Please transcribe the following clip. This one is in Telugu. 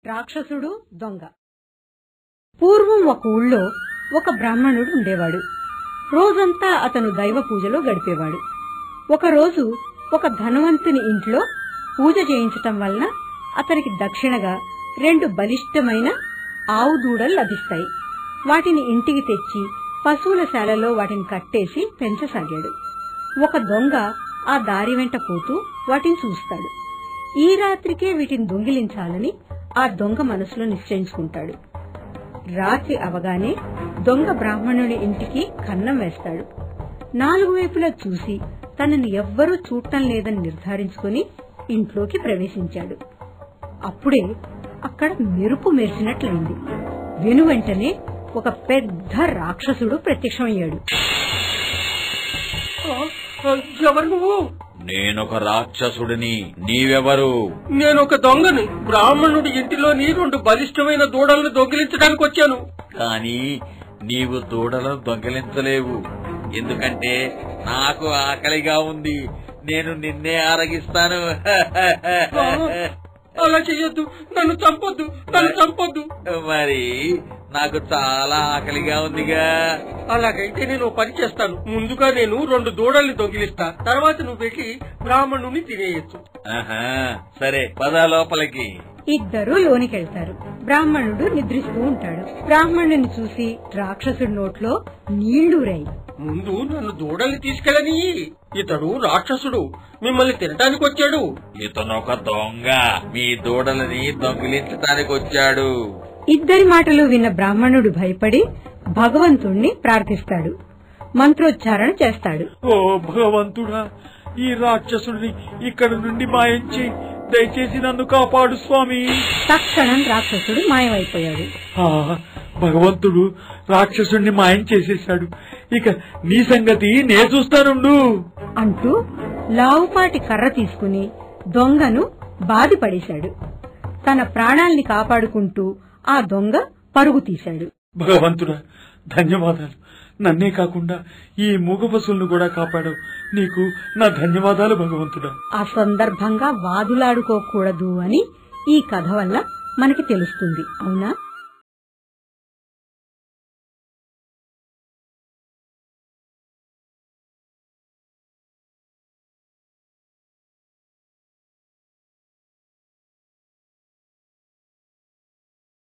రాక్షసుడు దొంగ పూర్వం ఒక ఊళ్ళో ఒక బ్రాహ్మణుడు ఉండేవాడు రోజంతా అతను దైవ పూజలో గడిపేవాడు ఒకరోజు ఒక ధనవంతుని ఇంట్లో పూజ చేయించటం వలన అతనికి దక్షిణగా రెండు బలిష్టమైన ఆవు దూడలు లభిస్తాయి వాటిని ఇంటికి తెచ్చి పశువుల శాలలో వాటిని కట్టేసి పెంచసాగాడు ఒక దొంగ ఆ దారి వెంట పోతూ వాటిని చూస్తాడు ఈ రాత్రికే వీటిని దొంగిలించాలని ఆ దొంగ మనసులో నిశ్చయించుకుంటాడు రాత్రి అవగానే దొంగ బ్రాహ్మణుడి ఇంటికి కన్నం వేస్తాడు నాలుగు వైపులా చూసి తనని ఎవ్వరూ చూడటం లేదని నిర్ధారించుకుని ఇంట్లోకి ప్రవేశించాడు అప్పుడే అక్కడ మెరుపు మెరిసినట్లయింది వెనువెంటనే ఒక పెద్ద రాక్షసుడు ప్రత్యక్షమయ్యాడు ఎవరు నువ్వు నేనొక రాక్షసుడిని నీవెవరు నేను ఒక దొంగను బ్రాహ్మణుడి ఇంటిలోని రెండు బలిష్టమైన దూడలను దొంగిలించడానికి వచ్చాను కానీ నీవు దూడలను దొంగిలించలేవు ఎందుకంటే నాకు ఆకలిగా ఉంది నేను నిన్నే ఆరగిస్తాను అలా చెయ్యొద్దు నన్ను చంపొద్దు నన్ను చంపొద్దు మరి నాకు చాలా ఆకలిగా ఉందిగా అలాగైతే నేను ఓ పని చేస్తాను ముందుగా నేను రెండు దూడల్ని దొంగిలిస్తా తర్వాత నువ్వు వెళ్ళి బ్రాహ్మణుని తినేయచ్చు ఆహా సరే పద లోపలికి ఇద్దరూ లోనికెళ్తారు బ్రాహ్మణుడు నిద్రిస్తూ ఉంటాడు బ్రాహ్మణుని చూసి రాక్షసుడి నోట్లో నీళ్లూరాయి ముందు నన్ను దూడల్ని తీసుకెళ్ళని ఇతడు రాక్షసుడు మిమ్మల్ని తినడానికి వచ్చాడు ఇతను ఒక దొంగ మీ దూడలని దొంగిలించటానికి వచ్చాడు ఇద్దరి మాటలు విన్న బ్రాహ్మణుడు భయపడి భగవంతుణ్ణి ప్రార్థిస్తాడు మంత్రోచ్చారణ చేస్తాడు ఓ భగవంతుడా ఈ రాక్షసుడిని ఇక్కడి నుండి మాయించి దయచేసి నన్ను కాపాడు స్వామి తక్షణం రాక్షసుడు మాయమైపోయాడు ఆ భగవంతుడు రాక్షసుడిని మాయం చేసేశాడు ఇక నీ సంగతి నే చూస్తానుండు అంటూ లావుపాటి కర్ర తీసుకుని దొంగను బాధిపడేశాడు తన ప్రాణాల్ని కాపాడుకుంటూ ఆ దొంగ పరుగు తీశాడు భగవంతుడా ధన్యవాదాలు నన్నే కాకుండా ఈ మూగ పశువులను కూడా కాపాడావు నీకు నా ధన్యవాదాలు భగవంతుడా ఆ సందర్భంగా వాదులాడుకోకూడదు అని ఈ కథ వల్ల మనకి తెలుస్తుంది అవునా